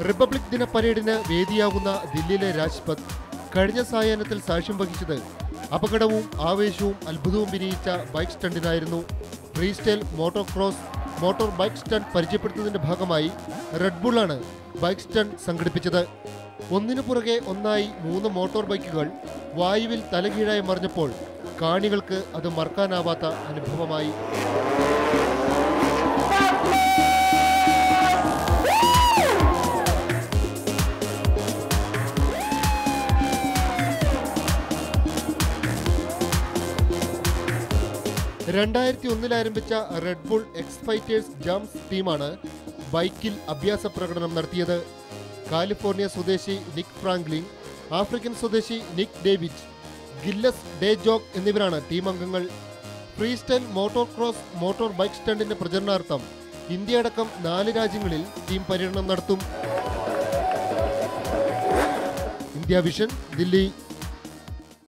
republic ദിന പരേഡിന് വേദിയാകുന്ന ദില്ലിയിലെ രാജ്പഥ് കഴിഞ്ഞ സായാഹ്നത്തിൽ സാക്ഷ്യം വഹിച്ചത് അപകടവും ആവേശവും അത്ഭുതവും വിരിയിച്ച ബൈക്ക് സ്റ്റണ്ടിനായിരുന്നു freestyle motor cross motor bike stunt പരിചയപ്പെടുത്തുന്നതിന്റെ ഭാഗമായി റെഡ്ബുള്ളാണ് ബൈക്ക് സ്റ്റണ്ട് സംഘടിപ്പിച്ചത് ഒന്നിനു പുറകെ ഒന്നായി മൂന്ന് മോട്ടോർ ബൈക്കുകൾ വായുവിൽ തലകീഴായി മറിഞ്ഞപ്പോൾ കാണികൾക്ക് അത് മറക്കാനാവാത്ത അനുഭവമായി രണ്ടായിരത്തി ഒന്നിൽ ആരംഭിച്ച Red Bull X fighters jumps ടീമാണ് ബൈക്കിൽ അഭ്യാസ പ്രകടനം നടത്തിയത് കാലിഫോർണിയ സ്വദേശി നിക് ഫ്രാങ്ക്ലിൻ ആഫ്രിക്കൻ സ്വദേശി നിക് ഡേവിഡ് ഗില്ലസ് ഡേ ജോക്ക് എന്നിവരാണ് ടീം അംഗങ്ങൾ freestyle motor cross motor bike സ്റ്റണ്ടിന്റെ പ്രചരണാർത്ഥം ഇന്ത്യ അടക്കം നാല് രാജ്യങ്ങളിൽ ടീം പര്യടനം നടത്തും ഇന്ത്യ വിഷൻ ദില്ലി